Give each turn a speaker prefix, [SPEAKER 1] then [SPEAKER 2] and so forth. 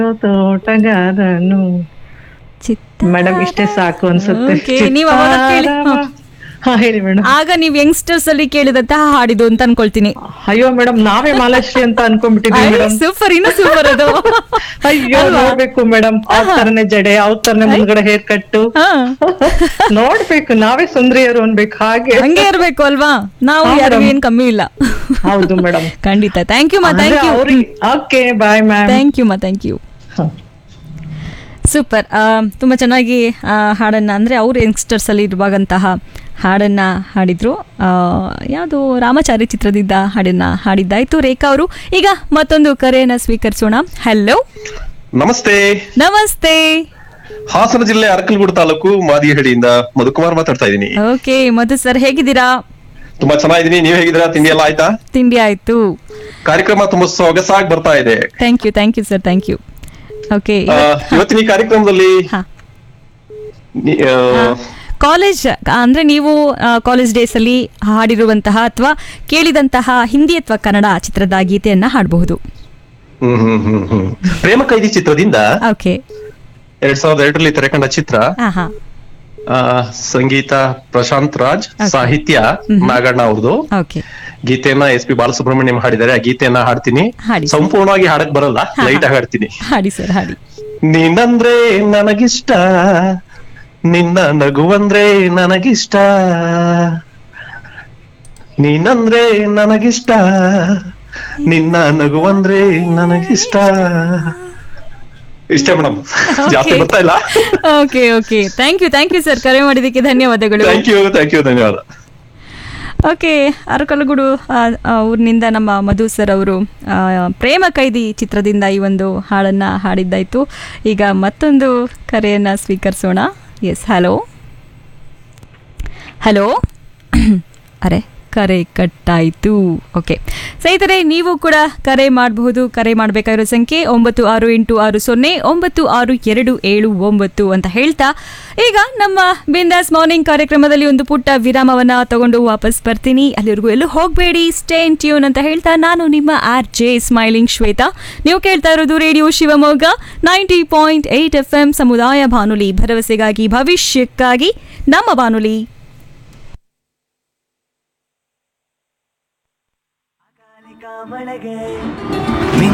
[SPEAKER 1] ತೋಟಗಾರನು
[SPEAKER 2] ಚಿತ್ತ
[SPEAKER 1] ಮೇಡಮ್ ಇಷ್ಟೇ ಸಾಕು ಅನ್ಸುತ್ತೆ
[SPEAKER 2] Okay, ನೀವ್ ಅವಾಗ ಕೇಳಿ-
[SPEAKER 1] ಚಿತ್ತಾರವ. ಹಾ ಹೇಳಿ ಮೇಡಮ್
[SPEAKER 2] ಆಗ ನೀವು ಯಂಗ್ಸ್ಟರ್ಸ್ ಅಲ್ಲಿ ಕೇಳಿದಂತಹ ಹಾಡಿದು ಅಂತ ಅನ್ಕೊಳ್ತೀನಿ
[SPEAKER 1] ಅಯ್ಯೋ ಮೇಡಮ್ ನಾವೇ ಮಾಲಾಶ್ರೀ ಅಂತ ಅನ್ಕೊಂಡ್ಬಿಟ್ಟಿದೀವಿ ಮೇಡಮ್
[SPEAKER 2] ಸೂಪರ್ ಇನ್ನು ಸೂಪರ್ ಅದು
[SPEAKER 1] ಅಯ್ಯೋ ನೋಡ್ಬೇಕು ಮೇಡಮ್ ಆ ತರನೇ ಜಡೆ ಯಾವ ತರನೇ ಮುಂದ್ಗಡೆ ಹೇರ್ ಕಟ್ಟು
[SPEAKER 2] ಹಾ
[SPEAKER 1] ನೋಡ್ಬೇಕು ನಾವೇ ಸುಂದರಿಯರು ಅನ್ಬೇಕು ಹಾಗೆ
[SPEAKER 2] ಹಂಗೆ ಇರ್ಬೇಕು ಅಲ್ವಾ ನಾವು
[SPEAKER 1] ಹಾ,
[SPEAKER 2] ಯಾರಿಗೂ
[SPEAKER 1] madam.
[SPEAKER 2] ಏನ್ ಕಮ್ಮಿ ಇಲ್ಲ
[SPEAKER 1] ಹೌದು ಮೇಡಮ್
[SPEAKER 2] ಖಂಡಿತ ಥ್ಯಾಂಕ್ ಯು ಮಾ thank you
[SPEAKER 1] okay bye ma'am
[SPEAKER 2] thank you ಮಾ ಥ್ಯಾಂಕ್ ಯು ಸೂಪರ್ ತುಂಬ ಚೆನ್ನಾಗಿ ಆ, ಹಾಡನ್ನ ಅಂದರೆ ಅವರು ಯಂಗ್ಸ್ಟರ್ಸ್ ಅಲ್ಲಿ ಇರುವಾಗಂತಹ ಹಾಡನ್ನ ಹಾಡಿದ್ರು ಯಾವುದು ರಾಮಚಾರಿ ಚಿತ್ರದಿಂದ ಹಾಡನ್ನ ಹಾಡಿದ್ದಾಯ್ತು ರೇಖಾ ಅವರು ಈಗ ಮತ್ತೊಂದು ಕರೆಯನ್ನ ಸ್ವೀಕರಿಸೋಣ ಹಲೋ
[SPEAKER 3] ನಮಸ್ತೆ
[SPEAKER 2] ನಮಸ್ತೆ
[SPEAKER 3] ಹಾಸನ ಜಿಲ್ಲೆ ಅರಕಲಗೂಡು ತಾಲೂಕು ಮಾದಿಹಳ್ಳಿಯಿಂದ ಮಧುಕುಮಾರ್ ಮಾತಾಡ್ತಾ ಇದ್ದೀನಿ
[SPEAKER 2] ಓಕೆ ಮಧು ಸರ್ ಹೇಗಿದ್ದೀರಾ
[SPEAKER 3] ತುಂಬಾ ಚೆನ್ನಾಗಿದ್ದೀನಿ ನೀವ್ ಹೇಗಿದ್ದೀರಾ ತಿಂಡಿ ಎಲ್ಲ ಆಯ್ತಾ
[SPEAKER 2] ತಿಂಡಿ ಆಯ್ತು
[SPEAKER 3] ಕಾರ್ಯಕ್ರಮ ತುಂಬಾ ಸೊಗಸಾಗಿ ಬರ್ತಾ ಇದೆ
[SPEAKER 2] thank you thank you sir thank you okay
[SPEAKER 3] ಆ, ಇವತ್ತಿನ ಈ ಕಾರ್ಯಕ್ರಮದಲ್ಲಿ
[SPEAKER 2] ಹಾ
[SPEAKER 3] ನಿ- ಆ,
[SPEAKER 2] ಕಾಲೇಜ್ ಅಂದ್ರೆ ನೀವು ಕಾಲೇಜ್ ಡೇಸ್ ಅಲ್ಲಿ ಹಾಡಿರುವಂತಹ ಅಥವಾ ಕೇಳಿದಂತಹ ಹಿಂದಿ ಅಥವಾ ಕನ್ನಡ ಚಿತ್ರದ ಗೀತೆಯನ್ನ ಹಾಡಬಹುದು
[SPEAKER 3] ಹ್ಮ್ ಹ್ಮ್ ಹ್ಮ್ ಹ್ಮ್ ಪ್ರೇಮ ಕೈದಿ ಚಿತ್ರದಿಂದ
[SPEAKER 2] ಓಕೆ
[SPEAKER 3] ಎರಡ್ ಸಾವಿರದ ಎರಡರಲ್ಲಿ ತೆರೆಕಂಡ ಚಿತ್ರ
[SPEAKER 2] ಹಾ ಹಾ
[SPEAKER 3] ಆ, ಸಂಗೀತ ಪ್ರಶಾಂತ್ ರಾಜ್ ಸಾಹಿತ್ಯ ನಾಗಣ್ಣ ಅವ್ರದ್ದು
[SPEAKER 2] ಓಕೆ
[SPEAKER 3] ಗೀತೆಯನ್ನ ಎಸ್ ಪಿ ಬಾಲಸುಬ್ರಹ್ಮಣ್ಯಂ ಹಾಡಿದ್ದಾರೆ ಆ ಗೀತೆಯನ್ನ ಹಾಡ್ತೀನಿ
[SPEAKER 2] ಹಾಡಿ.
[SPEAKER 3] ಸಂಪೂರ್ಣವಾಗಿ ಹಾಡಕ್ ಬರಲ್ಲ ಲೈಟ್ ಆಗಿ ಹಾಡ್ತೀನಿ
[SPEAKER 2] ಹಾಡಿ ಸರ್ ಹಾಡಿ
[SPEAKER 3] ನೀನಂದ್ರೆ ನನಗಿಷ್ಟ ನಿನ್ನ ನಗುವಂದ್ರೆ ನನಗಿಷ್ಟ ನೀನಂದ್ರೆ ನನಗಿಷ್ಟ ನಿನ್ನ ನಗುವಂದ್ರೆ ನನಗಿಷ್ಟ ಇಷ್ಟೇ ಮೇಡಮ್ ಜಾಸ್ತಿ ಬರ್ತಾ ಇಲ್ಲ
[SPEAKER 2] okay okay thank you thank you sir ಕರೆ ಮಾಡಿದ್ದಕ್ಕೆ ಧನ್ಯವಾದಗಳು
[SPEAKER 3] ಥ್ಯಾಂಕ್ ಯು ಥ್ಯಾಂಕ್ ಯು ಧನ್ಯವಾದ
[SPEAKER 2] ಓಕೆ ಅರಕಲಗೂಡು ಆ, ಆ, ಊರಿನಿಂದ ನಮ್ಮ ಮಧು ಸರ್ ಅವರು ಆ, ಪ್ರೇಮ ಕೈದಿ ಚಿತ್ರದಿಂದ ಈ ಒಂದು ಹಾಡನ್ನ ಹಾಡಿದ್ದಾಯ್ತು ಈಗ ಮತ್ತೊಂದು ಕರೆಯನ್ನ ಸ್ವೀಕರಿಸೋಣ ಎಸ್ ಹಲೋ ಹಲೋ ಅರೆ ಕರೆ ಕಟ್ಟಾಯಿತು ಓಕೆ ಸ್ನೇಹಿತರೆ ನೀವು ಕೂಡ ಕರೆ ಮಾಡಬಹುದು ಕರೆ ಮಾಡಬೇಕಾಗಿರೋ ಸಂಖ್ಯೆ ಒಂಬತ್ತು ಆರು ಎಂಟು ಆರು ಸೊನ್ನೆ ಒಂಬತ್ತು ಆರು ಎರಡು ಏಳು ಒಂಬತ್ತು ಅಂತ ಹೇಳ್ತಾ ಈಗ ನಮ್ಮ ಬಿಂದಾಸ್ ಮಾರ್ನಿಂಗ್ ಕಾರ್ಯಕ್ರಮದಲ್ಲಿ ಒಂದು ಪುಟ್ಟ ವಿರಾಮವನ್ನ ತಗೊಂಡು ವಾಪಸ್ ಬರ್ತೀನಿ ಅಲ್ಲಿವರೆಗೂ ಎಲ್ಲೂ ಹೋಗಬೇಡಿ ಸ್ಟೇನ್ ಟ್ಯೂನ್ ಅಂತ ಹೇಳ್ತಾ ನಾನು ನಿಮ್ಮ ಆರ್ ಜೆ ಸ್ಮೈಲಿಂಗ್ ಶ್ವೇತಾ ನೀವು ಕೇಳ್ತಾ ಇರೋದು radio Shivamogga ninety point eight F M ಸಮುದಾಯ ಬಾನುಲಿ ಭರವಸೆಗಾಗಿ ಭವಿಷ್ಯಕ್ಕಾಗಿ ನಮ್ಮ ಬಾನುಲಿ
[SPEAKER 4] ಕಾಮಳೆಗೆ